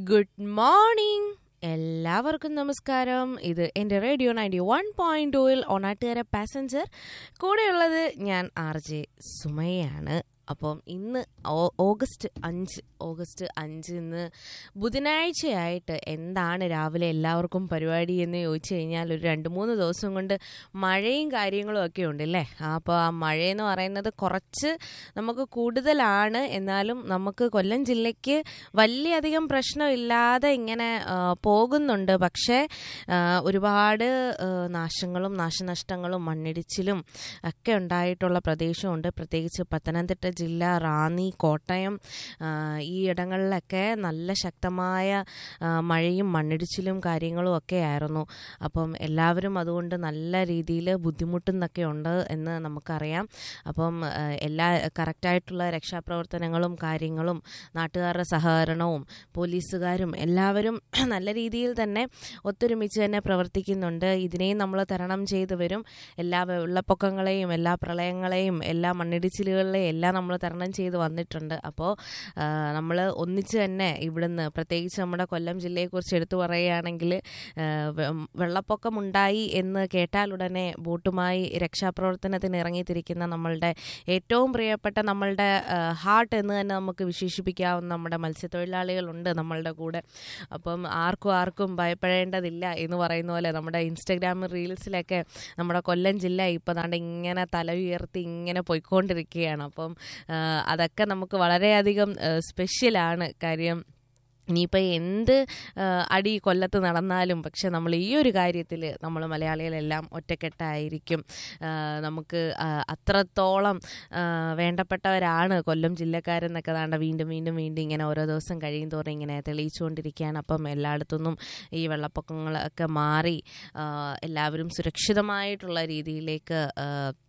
good morning എല്ലാവർക്കും നമസ്കാരം ഇത് എൻ്റെ റേഡിയോ നയൻറ്റി വൺ പോയിന്റ് ടൂയിൽ ഒണാട്ടുകാര പാസഞ്ചർ കൂടെയുള്ളത് ഞാൻ ആർ ജെ സുമയാണ് അപ്പം ഇന്ന് ഓ- ഓഗസ്റ്റ് അഞ്ച് ഓഗസ്റ്റ് അഞ്ച് ഇന്ന് ബുധനാഴ്ചയായിട്ട് എന്താണ് രാവിലെ എല്ലാവർക്കും പരിപാടി എന്ന് ചോദിച്ചു കഴിഞ്ഞാൽ ഒരു രണ്ട് മൂന്ന് ദിവസം കൊണ്ട് മഴയും കാര്യങ്ങളും ഒക്കെ ഉണ്ട് അല്ലേ അപ്പോൾ ആ മഴയെന്ന് പറയുന്നത് കുറച്ച് നമുക്ക് കൂടുതലാണ് എന്നാലും നമുക്ക് കൊല്ലം ജില്ലയ്ക്ക് വലിയധികം പ്രശ്നമില്ലാതെ ഇങ്ങനെ ആ, പോകുന്നുണ്ട് പക്ഷേ ആ, ഒരുപാട് ആ, നാശങ്ങളും നാശനഷ്ടങ്ങളും മണ്ണിടിച്ചിലും ഒക്കെ ഉണ്ടായിട്ടുള്ള പ്രദേശമുണ്ട് പ്രത്യേകിച്ച് പത്തനംതിട്ട ജില്ല റാന്നി കോട്ടയം ആ, ഈ ഇടങ്ങളിലൊക്കെ നല്ല ശക്തമായ ആ, മഴയും മണ്ണിടിച്ചിലും കാര്യങ്ങളും ഒക്കെ ആയിരുന്നു അപ്പം എല്ലാവരും അതുകൊണ്ട് നല്ല രീതിയിൽ ബുദ്ധിമുട്ടുന്നൊക്കെ ഉണ്ട് എന്ന് നമുക്കറിയാം അപ്പം ആ, എല്ലാ കറക്റ്റായിട്ടുള്ള രക്ഷാപ്രവർത്തനങ്ങളും കാര്യങ്ങളും നാട്ടുകാരുടെ സഹകരണവും പോലീസുകാരും എല്ലാവരും നല്ല രീതിയിൽ തന്നെ ഒത്തൊരുമിച്ച് തന്നെ പ്രവർത്തിക്കുന്നുണ്ട് ഇതിനെയും നമ്മൾ തരണം ചെയ്തു വരും എല്ലാ വെള്ളപ്പൊക്കങ്ങളെയും എല്ലാ പ്രളയങ്ങളെയും എല്ലാ മണ്ണിടിച്ചിലുകളെയും എല്ലാം നമ്മൾ തരണം ചെയ്ത് വന്നിട്ടുണ്ട് അപ്പോൾ നമ്മൾ ഒന്നിച്ച് തന്നെ ഇവിടുന്ന് പ്രത്യേകിച്ച് നമ്മുടെ കൊല്ലം ജില്ലയെക്കുറിച്ച് എടുത്തു പറയുകയാണെങ്കിൽ ആ, വെ- വെള്ളപ്പൊക്കമുണ്ടായി എന്ന് കേട്ടാലുടനെ ബോട്ടുമായി രക്ഷാപ്രവർത്തനത്തിന് ഇറങ്ങിത്തിരിക്കുന്ന നമ്മളുടെ ഏറ്റവും പ്രിയപ്പെട്ട നമ്മളുടെ ഹാർട്ട് എന്ന് തന്നെ നമുക്ക് വിശേഷിപ്പിക്കാവുന്ന നമ്മുടെ മത്സ്യത്തൊഴിലാളികളുണ്ട് നമ്മളുടെ കൂടെ അപ്പം ആർക്കും ആർക്കും ഭയപ്പെടേണ്ടതില്ല എന്ന് പറയുന്ന പോലെ നമ്മുടെ ഇൻസ്റ്റഗ്രാം റീൽസിലൊക്കെ നമ്മുടെ കൊല്ലം ജില്ല ഇപ്പോൾ ദാണ്ട് ഇങ്ങനെ തല ഉയർത്തി ഇങ്ങനെ പോയിക്കൊണ്ടിരിക്കുകയാണ് അപ്പം ആ, അതൊക്കെ നമുക്ക് വളരെയധികം സ്പെഷ്യലാണ് കാര്യം ഇനിയിപ്പോൾ എന്ത് ആ, അടി കൊല്ലത്ത് നടന്നാലും പക്ഷെ നമ്മൾ ഈ ഒരു കാര്യത്തിൽ നമ്മൾ മലയാളികളെല്ലാം ഒറ്റക്കെട്ടായിരിക്കും ആ, നമുക്ക് ആ, അത്രത്തോളം ആ, വേണ്ടപ്പെട്ടവരാണ് കൊല്ലം ജില്ലക്കാരെന്നൊക്കെ താണ്ട വീണ്ടും വീണ്ടും വീണ്ടും ഇങ്ങനെ ഓരോ ദിവസം കഴിയും തോറും ഇങ്ങനെ തെളിയിച്ചുകൊണ്ടിരിക്കുകയാണ് അപ്പം എല്ലായിടത്തുനിന്നും ഈ വെള്ളപ്പൊക്കങ്ങളൊക്കെ മാറി ആ, എല്ലാവരും സുരക്ഷിതമായിട്ടുള്ള രീതിയിലേക്ക് ആ,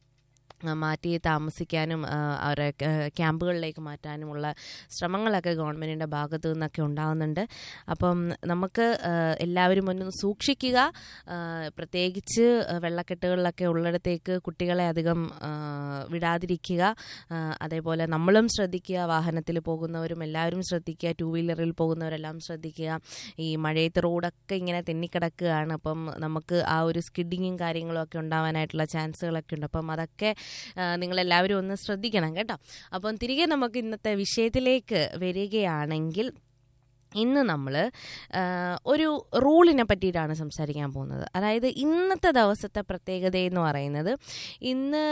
മാറ്റി താമസിക്കാനും ആ, അവരെ ക- ക്യാമ്പുകളിലേക്ക് മാറ്റാനുമുള്ള ശ്രമങ്ങളൊക്കെ ഗവൺമെൻറ്റിൻ്റെ ഭാഗത്തു നിന്നൊക്കെ ഉണ്ടാകുന്നുണ്ട് അപ്പം നമുക്ക് ആ, എല്ലാവരും ഒന്ന് സൂക്ഷിക്കുക ആ, പ്രത്യേകിച്ച് ആ, വെള്ളക്കെട്ടുകളിലൊക്കെ ഉള്ളിടത്തേക്ക് കുട്ടികളെ അധികം ആ, വിടാതിരിക്കുക ആ, അതേപോലെ നമ്മളും ശ്രദ്ധിക്കുക വാഹനത്തിൽ പോകുന്നവരും എല്ലാവരും ശ്രദ്ധിക്കുക ടൂ വീലറിൽ പോകുന്നവരെല്ലാം ശ്രദ്ധിക്കുക ഈ മഴയത്ത് റോഡൊക്കെ ഇങ്ങനെ തെന്നിക്കിടക്കുകയാണ് അപ്പം നമുക്ക് ആ ഒരു സ്കിഡിങ്ങും കാര്യങ്ങളും ഒക്കെ ഉണ്ടാവാനായിട്ടുള്ള ചാൻസുകളൊക്കെ ഉണ്ട് അപ്പം അതൊക്കെ ആ, നിങ്ങളെല്ലാവരും ഒന്ന് ശ്രദ്ധിക്കണം കേട്ടോ അപ്പം തിരികെ നമുക്ക് ഇന്നത്തെ വിഷയത്തിലേക്ക് വരികയാണെങ്കിൽ ഇന്ന് നമ്മൾ ഒരു റൂളിനെ പറ്റിയിട്ടാണ് സംസാരിക്കാൻ പോകുന്നത് അതായത് ഇന്നത്തെ ദിവസത്തെ പ്രത്യേകത എന്ന് പറയുന്നത് ഇന്ന്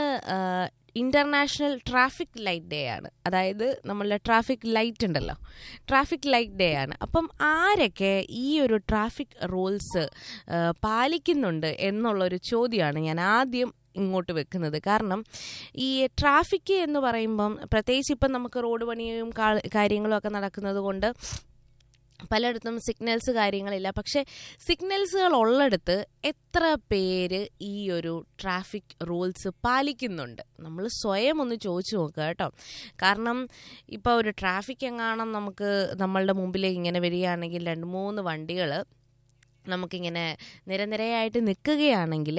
ഇൻ്റർനാഷണൽ ട്രാഫിക് ലൈറ്റ് ഡേ ആണ് അതായത് നമ്മളുടെ ട്രാഫിക് ലൈറ്റ് ഉണ്ടല്ലോ ട്രാഫിക് ലൈറ്റ് ഡേ ആണ് അപ്പം ആരൊക്കെ ഈ ഒരു ട്രാഫിക് റൂൾസ് പാലിക്കുന്നുണ്ട് എന്നുള്ളൊരു ചോദ്യമാണ് ഞാൻ ആദ്യം ഇങ്ങോട്ട് വെക്കുന്നത് കാരണം ഈ ട്രാഫിക് എന്ന് പറയുമ്പം പ്രത്യേകിച്ച് ഇപ്പം നമുക്ക് റോഡ് പണിയും കാ- കാര്യങ്ങളും ഒക്കെ നടക്കുന്നത് കൊണ്ട് പലയിടത്തും സിഗ്നൽസ് കാര്യങ്ങളില്ല പക്ഷേ സിഗ്നൽസുകൾ ഉള്ളിടത്ത് എത്ര പേര് ഈ ഒരു ട്രാഫിക് റൂൾസ് പാലിക്കുന്നുണ്ട് നമ്മൾ സ്വയം ഒന്ന് ചോദിച്ചു നോക്കുക കേട്ടോ കാരണം ഇപ്പോൾ ഒരു ട്രാഫിക് എങ്ങാണം നമുക്ക് നമ്മളുടെ മുമ്പിലേക്ക് ഇങ്ങനെ വരികയാണെങ്കിൽ രണ്ട് മൂന്ന് വണ്ടികൾ നമുക്കിങ്ങനെ നിരനിരയായിട്ട് നിൽക്കുകയാണെങ്കിൽ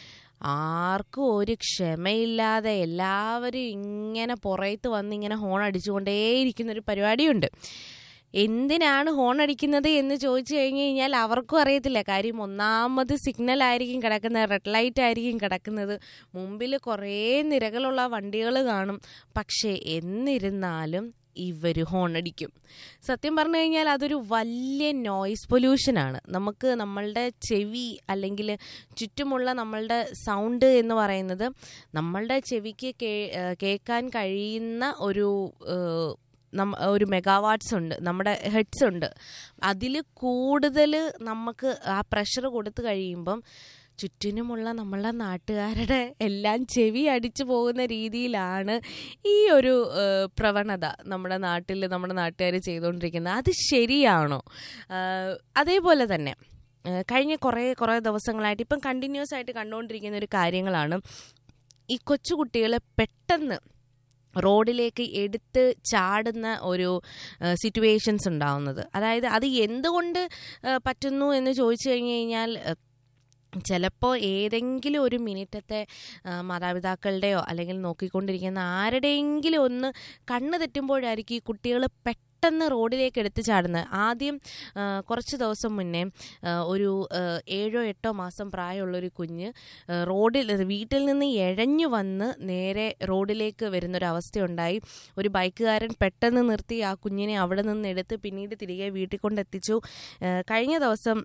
ആർക്കും ഒരു ക്ഷമയില്ലാതെ എല്ലാവരും ഇങ്ങനെ പുറത്ത് വന്ന് ഇങ്ങനെ ഹോൺ അടിച്ചുകൊണ്ടേയിരിക്കുന്ന ഒരു പരിപാടിയുണ്ട് എന്തിനാണ് ഹോൺ അടിക്കുന്നത് എന്ന് ചോദിച്ചു കഴിഞ്ഞു കഴിഞ്ഞാൽ അവർക്കും അറിയത്തില്ല കാര്യം ഒന്നാമത് സിഗ്നൽ ആയിരിക്കും കിടക്കുന്നത് റെഡ് ലൈറ്റ് ആയിരിക്കും കിടക്കുന്നത് മുമ്പിൽ കുറേ നിരകളുള്ള വണ്ടികൾ കാണും പക്ഷേ എന്നിരുന്നാലും ഇവർ ഹോൺ അടിക്കും സത്യം പറഞ്ഞു കഴിഞ്ഞാൽ അതൊരു വലിയ നോയ്സ് പൊല്യൂഷനാണ് നമുക്ക് നമ്മളുടെ ചെവി അല്ലെങ്കിൽ ചുറ്റുമുള്ള നമ്മളുടെ സൗണ്ട് എന്ന് പറയുന്നത് നമ്മളുടെ ചെവിക്ക് കേ ഏഹ് കേൾക്കാൻ കഴിയുന്ന ഒരു ഏഹ്, നമ്മ ഒരു മെഗാവാട്ട്സ് ഉണ്ട് നമ്മുടെ ഹെഡ്സ് ഉണ്ട് അതിൽ കൂടുതൽ നമുക്ക് ആ പ്രഷർ കൊടുത്തു കഴിയുമ്പം ചുറ്റിനുമുള്ള നമ്മളുടെ നാട്ടുകാരുടെ എല്ലാം ചെവി അടിച്ചു പോകുന്ന രീതിയിലാണ് ഈ ഒരു ഏഹ്, പ്രവണത നമ്മുടെ നാട്ടിൽ നമ്മുടെ നാട്ടുകാർ ചെയ്തുകൊണ്ടിരിക്കുന്നത് അത് ശരിയാണോ ഏഹ്, അതേപോലെ തന്നെ ഏഹ്, കഴിഞ്ഞ കുറേ കുറേ ദിവസങ്ങളായിട്ട് ഇപ്പം കണ്ടിന്യൂസ് ആയിട്ട് കണ്ടുകൊണ്ടിരിക്കുന്ന ഒരു കാര്യങ്ങളാണ് ഈ കൊച്ചുകുട്ടികൾ പെട്ടെന്ന് റോഡിലേക്ക് എടുത്ത് ചാടുന്ന ഒരു സിറ്റുവേഷൻസ് ഉണ്ടാവുന്നത് അതായത് അത് എന്തുകൊണ്ട് ഏഹ്, പറ്റുന്നു എന്ന് ചോദിച്ചു കഴിഞ്ഞു കഴിഞ്ഞാൽ ഏഹ്, ചിലപ്പോൾ ഏതെങ്കിലും ഒരു മിനിറ്റത്തെ ആ, മാതാപിതാക്കളുടെയോ അല്ലെങ്കിൽ നോക്കിക്കൊണ്ടിരിക്കുന്ന ആരുടെയെങ്കിലും ഒന്ന് കണ്ണ് തെറ്റുമ്പോഴായിരിക്കും ഈ കുട്ടികൾ പെട്ടെന്ന് പെട്ടെന്ന് റോഡിലേക്ക് എടുത്തു ചാടുന്നത് ആദ്യം ആ, കുറച്ച് ദിവസം മുന്നേ ആ, ഒരു ആ, ഏഴോ എട്ടോ മാസം പ്രായമുള്ളൊരു കുഞ്ഞ് ആ, റോഡിൽ വീട്ടിൽ നിന്ന് എഴഞ്ഞു വന്ന് നേരെ റോഡിലേക്ക് വരുന്നൊരവസ്ഥയുണ്ടായി ഒരു ബൈക്കുകാരൻ പെട്ടെന്ന് നിർത്തി ആ കുഞ്ഞിനെ അവിടെ നിന്ന് എടുത്ത് പിന്നീട് തിരികെ വീട്ടിൽ കൊണ്ടെത്തിച്ചു ആ, കഴിഞ്ഞ ദിവസം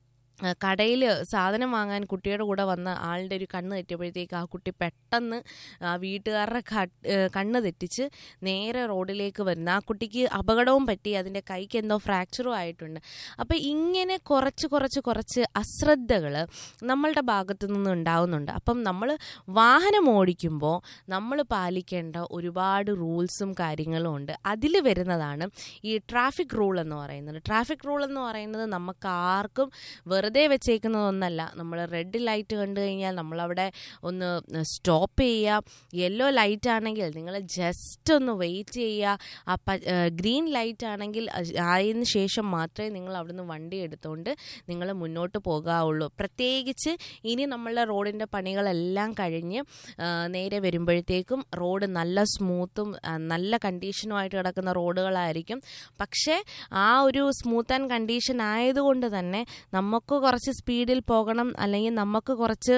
കടയിൽ സാധനം വാങ്ങാൻ കുട്ടിയുടെ കൂടെ വന്ന ആളുടെ ഒരു കണ്ണ് തെറ്റിയപ്പോഴത്തേക്ക് ആ കുട്ടി പെട്ടെന്ന് ആ വീട്ടുകാരുടെ ക- ഏഹ് കണ്ണ് തെറ്റിച്ച് നേരെ റോഡിലേക്ക് വരുന്നു ആ കുട്ടിക്ക് അപകടവും പറ്റി അതിൻ്റെ കൈക്ക് എന്തോ ഫ്രാക്ചറും ആയിട്ടുണ്ട് അപ്പോൾ ഇങ്ങനെ കുറച്ച് കുറച്ച് കുറച്ച് അശ്രദ്ധകൾ നമ്മളുടെ ഭാഗത്തു നിന്ന് ഉണ്ടാവുന്നുണ്ട് അപ്പം നമ്മൾ വാഹനം ഓടിക്കുമ്പോൾ നമ്മൾ പാലിക്കേണ്ട ഒരുപാട് റൂൾസും കാര്യങ്ങളും ഉണ്ട് അതിൽ വരുന്നതാണ് ഈ ട്രാഫിക് റൂൾ എന്ന് പറയുന്നത് ട്രാഫിക് റൂൾ എന്ന് പറയുന്നത് നമുക്ക് ആർക്കും വെറുതെ വെച്ചേക്കുന്നതൊന്നല്ല നമ്മൾ റെഡ് ലൈറ്റ് കണ്ടു കഴിഞ്ഞാൽ നമ്മളവിടെ ഒന്ന് സ്റ്റോപ്പ് ചെയ്യുക യെല്ലോ ലൈറ്റ് ആണെങ്കിൽ നിങ്ങൾ ജസ്റ്റ് ഒന്ന് വെയിറ്റ് ചെയ്യുക ആ പ ഗ്രീൻ ലൈറ്റ് ആണെങ്കിൽ അത് ആയതിനു ശേഷം മാത്രമേ നിങ്ങൾ അവിടുന്ന് വണ്ടി എടുത്തുകൊണ്ട് നിങ്ങൾ മുന്നോട്ട് പോകാവുള്ളൂ പ്രത്യേകിച്ച് ഇനി നമ്മളുടെ റോഡിൻ്റെ പണികളെല്ലാം കഴിഞ്ഞ് ആ, നേരെ വരുമ്പോഴത്തേക്കും റോഡ് നല്ല സ്മൂത്തും ആ, നല്ല കണ്ടീഷനുമായിട്ട് കിടക്കുന്ന റോഡുകളായിരിക്കും പക്ഷേ ആ ഒരു സ്മൂത്ത് ആൻഡ് കണ്ടീഷൻ ആയതുകൊണ്ട് തന്നെ നമുക്ക് കുറച്ച് സ്പീഡിൽ പോകണം അല്ലെങ്കിൽ നമുക്ക് കുറച്ച്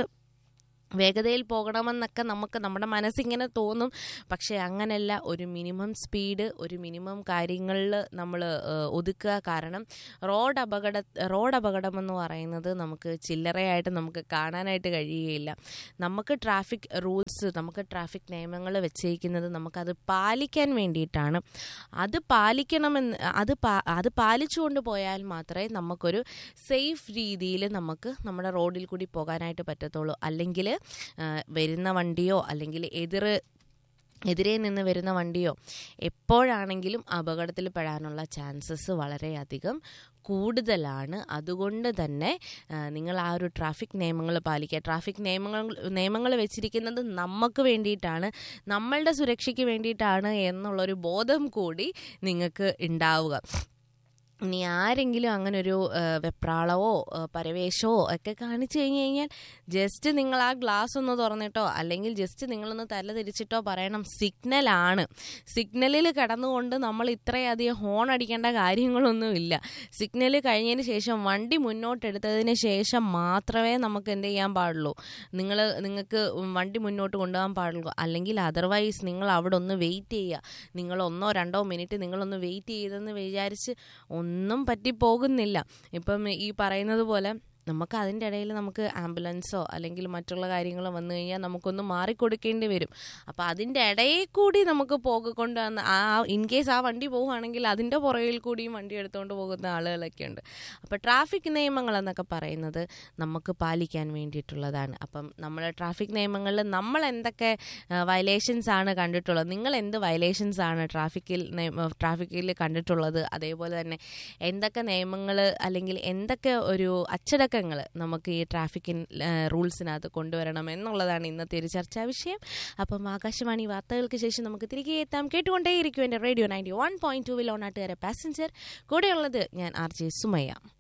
വേഗതയിൽ പോകണമെന്നൊക്കെ നമുക്ക് നമ്മുടെ മനസ്സിങ്ങനെ തോന്നും പക്ഷേ അങ്ങനെയല്ല ഒരു മിനിമം സ്പീഡ് ഒരു മിനിമം കാര്യങ്ങളിൽ നമ്മൾ ഒതുക്കുക കാരണം റോഡ് അപകട റോഡ് അപകടം എന്ന് പറയുന്നത് നമുക്ക് ചില്ലറയായിട്ട് നമുക്ക് കാണാനായിട്ട് കഴിയുകയില്ല നമുക്ക് ട്രാഫിക് റൂൾസ് നമുക്ക് ട്രാഫിക് നിയമങ്ങൾ വെച്ചേക്കുന്നത് നമുക്കത് പാലിക്കാൻ വേണ്ടിയിട്ടാണ് അത് പാലിക്കണമെന്ന് അത് പാ അത് പാലിച്ചുകൊണ്ട് പോയാൽ മാത്രമേ നമുക്കൊരു സേഫ് രീതിയിൽ നമുക്ക് നമ്മുടെ റോഡിൽ കൂടി പോകാനായിട്ട് പറ്റത്തുള്ളൂ അല്ലെങ്കിൽ വരുന്ന വണ്ടിയോ അല്ലെങ്കിൽ എതിർ എതിരെ നിന്ന് വരുന്ന വണ്ടിയോ എപ്പോഴാണെങ്കിലും അപകടത്തിൽ പെടാനുള്ള ചാൻസസ് വളരെയധികം കൂടുതലാണ് അതുകൊണ്ട് തന്നെ ആ, നിങ്ങൾ ആ ഒരു ട്രാഫിക് നിയമങ്ങൾ പാലിക്കുക ട്രാഫിക് നിയമങ്ങൾ നിയമങ്ങൾ വെച്ചിരിക്കുന്നത് നമുക്ക് വേണ്ടിയിട്ടാണ് നമ്മളുടെ സുരക്ഷയ്ക്ക് വേണ്ടിയിട്ടാണ് എന്നുള്ളൊരു ബോധം കൂടി നിങ്ങൾക്ക് ഉണ്ടാവുക ഇനി ആരെങ്കിലും അങ്ങനെ ഒരു വെപ്രാളവോ ആ, പരവേശമോ ഒക്കെ കാണിച്ചു കഴിഞ്ഞു കഴിഞ്ഞാൽ ജസ്റ്റ് നിങ്ങൾ ആ ഗ്ലാസ് ഒന്ന് തുറന്നിട്ടോ അല്ലെങ്കിൽ ജസ്റ്റ് നിങ്ങളൊന്ന് തല തിരിച്ചിട്ടോ പറയണം സിഗ്നലാണ് സിഗ്നലിൽ കിടന്നുകൊണ്ട് നമ്മൾ ഇത്രയധികം ഹോൺ അടിക്കേണ്ട കാര്യങ്ങളൊന്നുമില്ല സിഗ്നൽ കഴിഞ്ഞതിന് ശേഷം വണ്ടി മുന്നോട്ടെടുത്തതിന് ശേഷം മാത്രമേ നമുക്ക് എന്ത് ചെയ്യാൻ പാടുള്ളൂ നിങ്ങൾ നിങ്ങൾക്ക് വണ്ടി മുന്നോട്ട് കൊണ്ടുപോകാൻ പാടുള്ളൂ അല്ലെങ്കിൽ അതർവൈസ് നിങ്ങൾ അവിടെ ഒന്ന് വെയിറ്റ് ചെയ്യുക നിങ്ങൾ ഒന്നോ രണ്ടോ മിനിറ്റ് നിങ്ങളൊന്ന് വെയിറ്റ് ചെയ്തെന്ന് വിചാരിച്ച് ഒന്നും പറ്റിപ്പോകുന്നില്ല ഇപ്പം ഈ പറയുന്നത് പോലെ നമുക്ക് അതിൻ്റെ ഇടയിൽ നമുക്ക് ആംബുലൻസോ അല്ലെങ്കിൽ മറ്റുള്ള കാര്യങ്ങളോ വന്നു കഴിഞ്ഞാൽ നമുക്കൊന്ന് മാറിക്കൊടുക്കേണ്ടി വരും അപ്പോൾ അതിൻ്റെ ഇടയിൽ കൂടി നമുക്ക് പോകൊണ്ട് വന്ന് ആ ഇൻ കേസ് ആ വണ്ടി പോവുകയാണെങ്കിൽ അതിൻ്റെ പുറകിൽ കൂടിയും വണ്ടി എടുത്തുകൊണ്ട് പോകുന്ന ആളുകളൊക്കെ ഉണ്ട് അപ്പോൾ ട്രാഫിക് നിയമങ്ങൾ എന്നൊക്കെ പറയുന്നത് നമുക്ക് പാലിക്കാൻ വേണ്ടിയിട്ടുള്ളതാണ് അപ്പം നമ്മൾ ട്രാഫിക് നിയമങ്ങളിൽ നമ്മൾ എന്തൊക്കെ വയലേഷൻസ് ആണ് കണ്ടിട്ടുള്ളത് നിങ്ങൾ എന്ത് വയലേഷൻസ് ആണ് ട്രാഫിക്കിൽ ട്രാഫിക്കിൽ കണ്ടിട്ടുള്ളത് അതേപോലെ തന്നെ എന്തൊക്കെ നിയമങ്ങൾ അല്ലെങ്കിൽ എന്തൊക്കെ ഒരു അച്ചടക്കങ്ങൾ നമുക്ക് ഈ ട്രാഫിക്കിൻ റൂൾസിനകത്ത് കൊണ്ടുവരണം എന്നുള്ളതാണ് ഇന്നത്തെ ഒരു ചർച്ചാ വിഷയം അപ്പം ആകാശവാണി വാർത്തകൾക്ക് ശേഷം നമുക്ക് തിരികെ എത്താം കേട്ടുകൊണ്ടേയിരിക്കും എൻ്റെ റേഡിയോ നയൻറ്റി വൺ പോയിന്റ് ടൂവിൽ ഓണാട്ടുകാരെ പാസഞ്ചർ കൂടെയുള്ളത് ഞാൻ ആർ ജെ സുമയ്യ